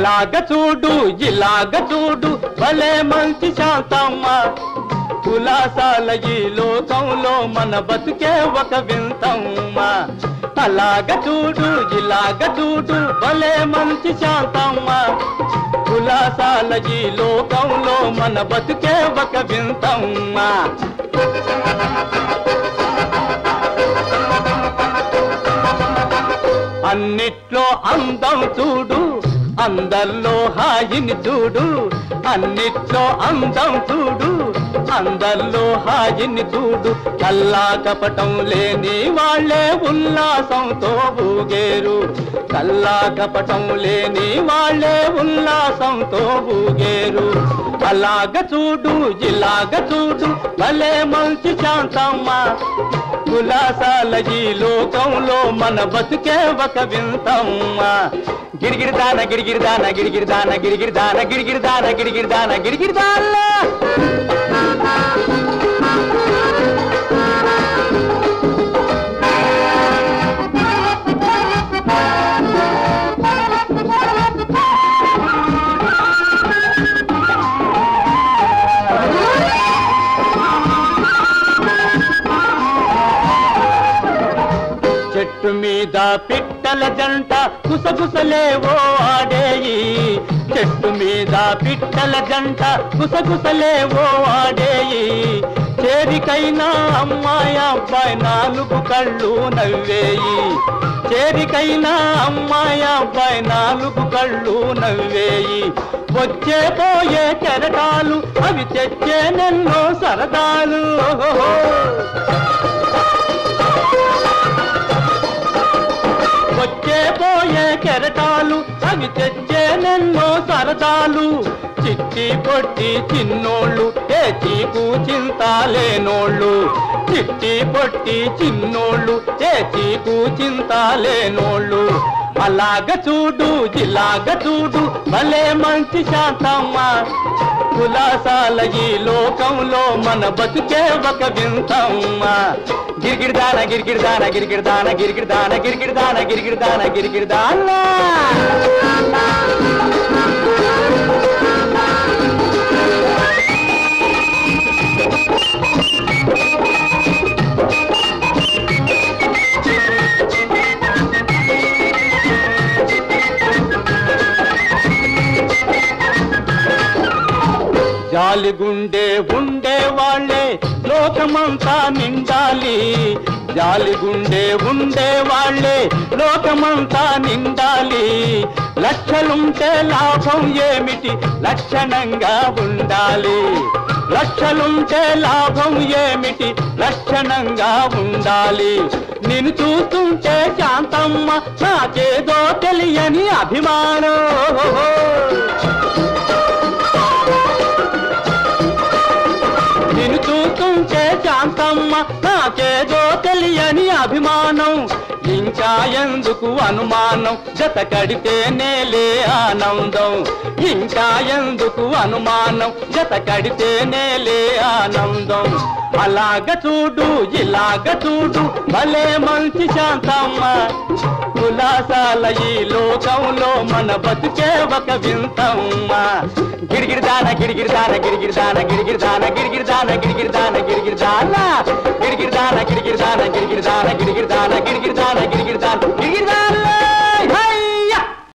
అలాగ చూడు ఇలాగ చూడు భలే మంచి శాంతమ్మ కులాసాల ఈ లోకంలో మన బతుకే ఒక వింతమ్మ అలాగ చూడు ఇలాగ చూడు భలే మంచి శాంతమ్మ కులాసాల ఈ లోకంలో మన బతుకే ఒక వింతమ్మ అన్నిట్లో అందం చూడు అందరిలో హాయిని చూడు అన్నిట్లో అందం చూడు అందరిలో హాయిని చూడు కల్లా కపటం లేని వాళ్ళే ఉల్లాసంతో ఊగేరు కల్లా కపటం లేని వాళ్ళే ఉల్లాసంతో ఊగేరు అలాగ చూడు ఇలాగ చూడు భలే మంచి శాంతమ్మ కులాసాల ఈ లోకంలో మన బతుకే ఒక వింతమ్మ గిరిగిరిదాన గిరిగిరిదాన గిరిగిరిదాన గిరిగిరిదాన గిరిగిరిదాన గిరిగిరిదాన గిరిగిరిదాన చెట్టు మీద పిట్టల జంట కుసకుసలేవో ఆడేయి చెట్టు మీద పిట్టల జంట కుసకుసలేవో ఆడేయి చేరికైనా అమ్మాయి అబ్బాయి నాలుగు కళ్ళు నవ్వేయి చేరికైనా అమ్మాయి అబ్బాయి నాలుగు కళ్ళు నవ్వేయి వచ్చే పోయే కెరటాలు అవి తెచ్చే నెన్నో సరదాలు ఓహో వచ్చే పోయే కెరటాలు అవి తెచ్చే నెన్నో సరదాలు చిట్టి పొట్టి చిన్నోళ్ళు ఏ చీకు చింతాలేనోళ్ళు చిట్టి పొట్టి చిన్నోళ్ళు ఏ చీకు చింతాలేనోళ్ళు అలాగ చూడు ఇలాగ చూడు భలే మంచి శాంతమ్మ కులాసాల ఈ లోకంలో మన బతుకే ఒక వింతమ్మ గిరిగిరిదాన గిరిగిరిదాన గిరిగిరిదాన గిరిగిరిదాన గిరిగిరిదాన గిరిగిరిదాన గిరిగిరిదాన జాలిగుండే ఉండే వాళ్ళే లోకమంతా నిండాలి జాలిగుండే ఉండే వాళ్ళే లోకమంతా నిండాలి లక్షలుంటే లాభం ఏమిటి లక్షణంగా ఉండాలి లక్షలుంటే లాభం ఏమిటి లక్షణంగా ఉండాలి నిన్ను చూస్తుంటే శాంతమ్మ నాకేదో తెలియని అభిమానం నిన్ను చూస్తుంటే శాంతమ్మ నాకేదో తెలియని అభిమానం ఇంకా ఎందుకు అనుమానం జత కడితే నేలే ఆనందం ఇంకా ఎందుకు అనుమానం జత కడితే నేలే ఆనందం అలాగ చూడు ఇలాగ చూడు భలే మంచి శాంతమ్మ కులాసాల ఈ లోకంలో మన బతుకే ఒక వింతమ్మ గిరిగిరిదాన గిరిగిరిదాన గిరిగిరిదాన గిరిగిరిదాన గిరిగిరిదాన గిరిగిరిదాన గిరిగిరిదాన గిరిగిరిదాన గిరిగిరిదాన గిరిగిరిదాన గిరిగిరిదాన గిరిగిరిదాన గిరిగిరిదాన